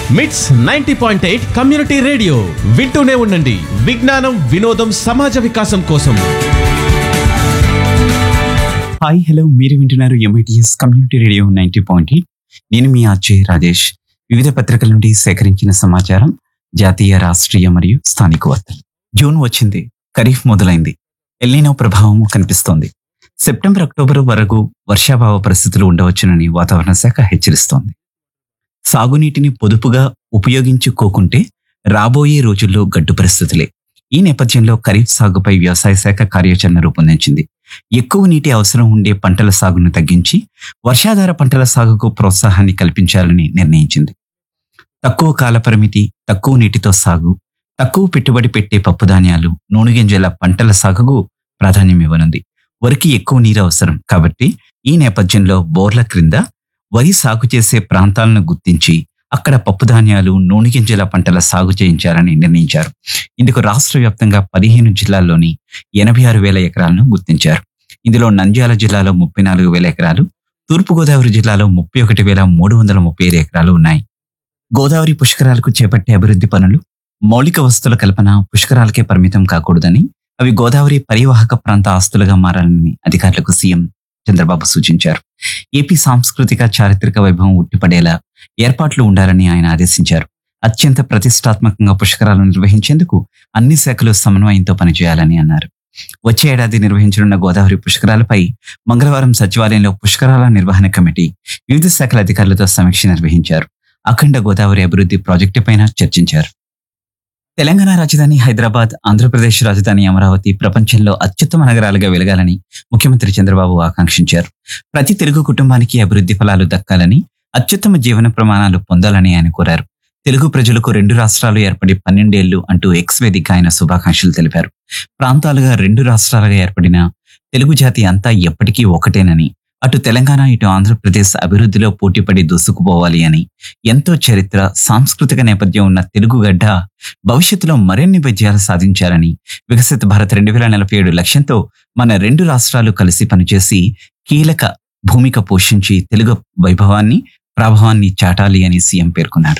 మిట్స్ ninety point eight community radio వింటూనే ఉండండి విజ్ఞానం వినోదం సమాజ వికాసం కోసం హాయ్ హలో మీరు వింటున్నారు MITS community radio ninety point eight నేను మీ ఆర్జే రాజేష్ వివిధ పత్రికల నుండి సేకరించిన సమాచారం జాతీయ రాష్ట్రీయ మరియు స్థానిక వార్తలు జూన్ వచ్చింది ఖరీఫ్ మొదలైంది ఎల్లినో ప్రభావం కనిపిస్తోంది సెప్టెంబర్ అక్టోబర్ వరకు వర్షాభావ పరిస్థితులు ఉండవచ్చునని వాతావరణ శాఖ హెచ్చరిస్తోంది సాగునీటిని పొదుపుగా ఉపయోగించుకోకుంటే రాబోయే రోజుల్లో గడ్డు పరిస్థితులే ఈ నేపథ్యంలో ఖరీఫ్ సాగుపై వ్యవసాయ శాఖ కార్యాచరణ రూపొందించింది ఎక్కువ నీటి అవసరం ఉండే పంటల సాగును తగ్గించి వర్షాధార పంటల సాగుకు ప్రోత్సాహాన్ని కల్పించాలని నిర్ణయించింది తక్కువ కాల పరిమితి తక్కువ నీటితో సాగు తక్కువ పెట్టుబడి పెట్టే పప్పుధాన్యాలు నూనె గింజల పంటల సాగుకు ప్రాధాన్యం ఇవ్వనుంది వరికి ఎక్కువ నీరు అవసరం కాబట్టి ఈ నేపథ్యంలో బోర్ల క్రింద వరి సాగు చేసే ప్రాంతాలను గుర్తించి అక్కడ పప్పుధాన్యాలు నూనె గింజల పంటల సాగు చేయించాలని నిర్ణయించారు ఇందుకు రాష్ట్ర వ్యాప్తంగా పదిహేను జిల్లాల్లోని ఎనభై ఆరు వేల ఎకరాలను గుర్తించారు ఇందులో నంద్యాల జిల్లాలో ముప్పై నాలుగు వేల ఎకరాలు తూర్పుగోదావరి జిల్లాలో ముప్పై ఒకటి వేల మూడు వందల ముప్పై ఐదు ఎకరాలు ఉన్నాయి గోదావరి పుష్కరాలకు చేపట్టే అభివృద్ధి పనులు మౌలిక వసతుల కల్పన పుష్కరాలకే పరిమితం కాకూడదని అవి గోదావరి పరివాహక ప్రాంత ఆస్తులుగా మారాలని అధికారులకు సీఎం చంద్రబాబు సూచించారు ఏపీ సాంస్కృతిక చారిత్రక వైభవం ఉట్టిపడేలా ఏర్పాట్లు ఉండాలని ఆయన ఆదేశించారు అత్యంత ప్రతిష్టాత్మకంగా పుష్కరాలు నిర్వహించేందుకు అన్ని శాఖలు సమన్వయంతో పనిచేయాలని అన్నారు వచ్చే ఏడాది నిర్వహించనున్న గోదావరి పుష్కరాలపై మంగళవారం సచివాలయంలో పుష్కరాల నిర్వహణ కమిటీ వివిధ శాఖల అధికారులతో సమీక్ష నిర్వహించారు అఖండ గోదావరి అభివృద్ధి ప్రాజెక్టుపైన చర్చించారు తెలంగాణ రాజధాని హైదరాబాద్ ఆంధ్రప్రదేశ్ రాజధాని అమరావతి ప్రపంచంలో అత్యుత్తమ నగరాలుగా వెలగాలని ముఖ్యమంత్రి చంద్రబాబు ఆకాంక్షించారు ప్రతి తెలుగు కుటుంబానికి అభివృద్ధి ఫలాలు దక్కాలని అత్యుత్తమ జీవన ప్రమాణాలు పొందాలని ఆయన కోరారు తెలుగు ప్రజలకు రెండు రాష్ట్రాలు ఏర్పడి పన్నెండేళ్లు అంటూ ఎక్స్ వేదిక ఆయన శుభాకాంక్షలు తెలిపారు ప్రాంతాలుగా రెండు రాష్ట్రాలుగా ఏర్పడిన తెలుగు జాతి అంతా ఎప్పటికీ ఒకటేనని అటు తెలంగాణ ఇటు ఆంధ్రప్రదేశ్ అభివృద్ధిలో పోటీపడి దూసుకుపోవాలి అని ఎంతో చరిత్ర సాంస్కృతిక నేపథ్యం ఉన్న తెలుగు గడ్డ భవిష్యత్తులో మరిన్ని విజయాలు సాధించాలని వికసిత భారత్ రెండు వేల నలభై ఏడు లక్ష్యంతో మన రెండు రాష్ట్రాలు కలిసి పనిచేసి కీలక భూమిక పోషించి తెలుగు వైభవాన్ని ప్రభావాన్ని చాటాలి అని సీఎం పేర్కొన్నారు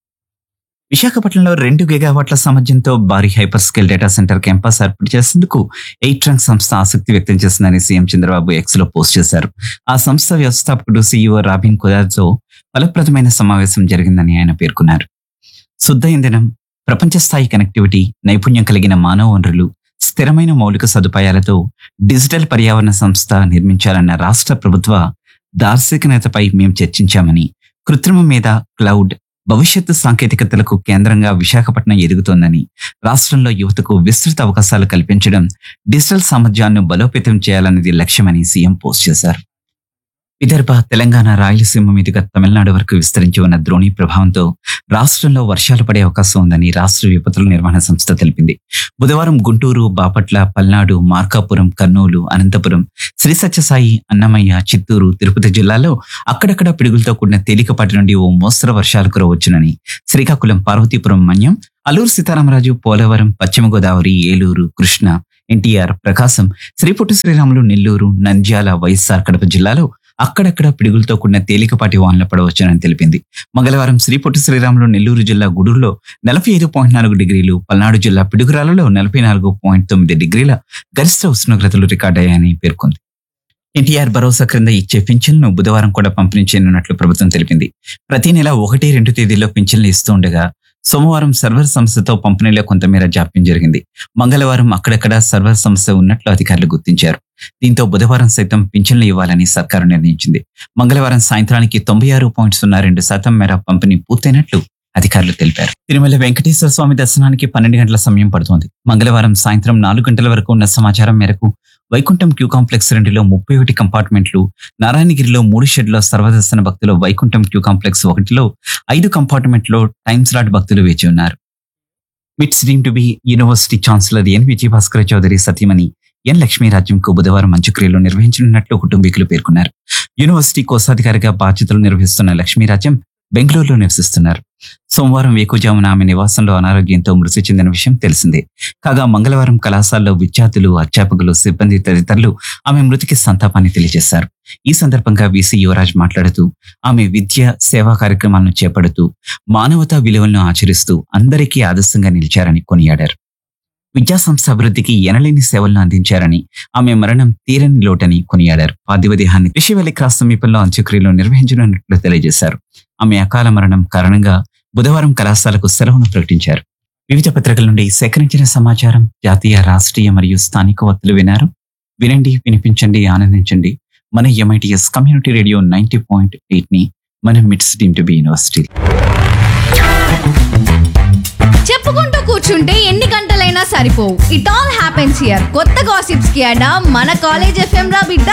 విశాఖపట్నంలో రెండు గిగావాట్ల సామర్థ్యంతో భారీ hyper scale data center campus ఏర్పాటు చేసేందుకు ఎయిట్ రంక్ సంస్థ ఆసక్తి వ్యక్తం చేసిందని సీఎం చంద్రబాబు ఎక్స్ లో పోస్ట్ చేశారు ఆ సంస్థ వ్యవస్థాపకుడు సీఈఓ రాబిన్ కుదార్తో ఫలప్రదమైన సమావేశం జరిగిందని ఆయన పేర్కొన్నారు శుద్ధ ఇంధనం ప్రపంచ స్థాయి కనెక్టివిటీ నైపుణ్యం కలిగిన మానవ వనరులు స్థిరమైన మౌలిక సదుపాయాలతో డిజిటల్ పర్యావరణ సంస్థ నిర్మించాలన్న రాష్ట్ర ప్రభుత్వ దార్శనికతపై మేము చర్చించామని కృత్రిమ మీద క్లౌడ్ భవిష్యత్తు సాంకేతికతలకు కేంద్రంగా విశాఖపట్నం ఎదుగుతోందని రాష్ట్రంలో యువతకు విస్తృత అవకాశాలు కల్పించడం డిజిటల్ సామర్థ్యాన్ని బలోపేతం చేయాలన్నది లక్ష్యమని సీఎం పోస్ట్ చేశారు విదర్భ తెలంగాణ రాయలసీమ మీదుగా తమిళనాడు వరకు విస్తరించి ఉన్న ద్రోణి ప్రభావంతో రాష్ట్రంలో వర్షాలు పడే అవకాశం ఉందని రాష్ట్ర విపత్తుల నిర్వహణ సంస్థ తెలిపింది బుధవారం గుంటూరు బాపట్ల పల్నాడు మార్కాపురం కర్నూలు అనంతపురం శ్రీ సత్యసాయి అన్నమయ్య చిత్తూరు తిరుపతి జిల్లాల్లో అక్కడక్కడ పిడుగులతో కూడిన తేలికపాటి నుండి ఓ మోస్తరు వర్షాలు కురవచ్చునని శ్రీకాకుళం పార్వతీపురం మన్యం అల్లూరు సీతారామరాజు పోలవరం పశ్చిమ గోదావరి ఏలూరు కృష్ణ ఎన్టీఆర్ ప్రకాశం శ్రీ పొట్టి శ్రీరాములు నెల్లూరు నంద్యాల వైఎస్ఆర్ కడప జిల్లాలో అక్కడక్కడ పిడుగులతో కూడిన తేలికపాటి వానలు పడవచ్చునని తెలిపింది మంగళవారం శ్రీ పొట్టి శ్రీరాములు నెల్లూరు జిల్లా గుడూరులో నలభై ఐదు పాయింట్ నాలుగు డిగ్రీలు పల్నాడు జిల్లా పిడుగురాలలో నలభై నాలుగు పాయింట్ తొమ్మిది డిగ్రీల గరిష్ట ఉష్ణోగ్రతలు రికార్డయ్యాయని పేర్కొంది ఎన్టీఆర్ భరోసా క్రింద ఇచ్చే పింఛన్ను బుధవారం కూడా పంపిణీ చేయనున్నట్లు ప్రభుత్వం తెలిపింది ప్రతి నెల ఒకటి రెండు తేదీల్లో పింఛన్లు ఇస్తూ ఉండగా సోమవారం సర్వర్ సమస్యతో పంపిణీలో కొంతమేర జాప్యం జరిగింది మంగళవారం అక్కడక్కడ సర్వర్ సమస్య ఉన్నట్లు అధికారులు గుర్తించారు దీంతో బుధవారం సైతం పింఛన్లు ఇవ్వాలని సర్కారు నిర్ణయించింది మంగళవారం సాయంత్రానికి తొంభై ఆరు పాయింట్ సున్నా రెండు శాతం మేర పంపిణీ పూర్తయినట్లు అధికారులు తెలిపారు తిరుమల వెంకటేశ్వర స్వామి దర్శనానికి పన్నెండు గంటల సమయం పడుతోంది మంగళవారం సాయంత్రం నాలుగు గంటల వరకు ఉన్న సమాచారం మేరకు వైకుంఠం క్యూ కాంప్లెక్స్ రెండులో ముప్పై ఒకటి కంపార్ట్మెంట్లు నారాయణగిరిలో మూడు షెడ్లో సర్వదర్శన భక్తులు వైకుంఠం క్యూ కాంప్లెక్స్ ఒకటిలో ఐదు కంపార్ట్మెంట్లో టైమ్ స్లాట్ భక్తులు వేచి ఉన్నారు MITS deem to be university chancellor N Vijayabhaskar Chowdary సతీమణి ఎన్ లక్ష్మీరాజ్యంకు బుధవారం అంత్యక్రియలు నిర్వహించనున్నట్లు కుటుంబీకులు పేర్కొన్నారు యూనివర్సిటీ కోశాధికారిగా బాధ్యతలు నిర్వహిస్తున్న లక్ష్మీరాజ్యం బెంగళూరులో నివసిస్తున్నారు సోమవారం వేకుజామున ఆమె నివాసంలో అనారోగ్యంతో మృతి చెందిన విషయం తెలిసిందే కాగా మంగళవారం కళాశాలలో విద్యార్థులు అధ్యాపకులు సిబ్బంది తదితరులు ఆమె మృతికి సంతాపాన్ని తెలియజేశారు ఈ సందర్భంగా వీసీ యువరాజ్ మాట్లాడుతూ ఆమె విద్య సేవా కార్యక్రమాలను చేపడుతూ మానవతా విలువలను ఆచరిస్తూ అందరికీ ఆదర్శంగా నిలిచారని కొనియాడారు విద్యా సంస్థ అభివృద్ధికి ఎనలేని సేవలను అందించారని ఆమె మరణం తీరని లోటని కొనియాడారు పార్థివ దేహాన్ని రిషివెల్లి క్రాస్ సమీపంలో అంత్యక్రియలు నిర్వహించనున్నట్లు తెలియజేశారు ఆమె అకాల మరణం కారణంగా బుధవారం కళాశాలకు సెలవును ప్రకటించారు వివిధ పత్రికల నుండి సేకరించిన సమాచారం జాతీయ రాష్ట్రీయ మరియు స్థానిక వార్తలు వినారు వినండి వినిపించండి ఆనందించండి మన MITS community radio ninety point eight ని మన MITS deem to be university చెప్పుకుంటూ కూర్చుంటే ఎన్ని గంటలైనా సరిపోవు ఇట్ ఆల్ హ్యాపెన్స్ హియర్ కొత్త గాసిప్స్ కి అడా మన కాలేజ్ ఎఫ్ఎం రా బిడ్డ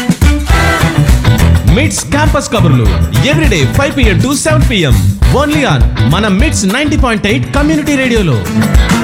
మిడ్స్ క్యాంపస్ కబుర్లు everyday five PM to seven PM only on మన MITS ninety point eight community రేడియోలో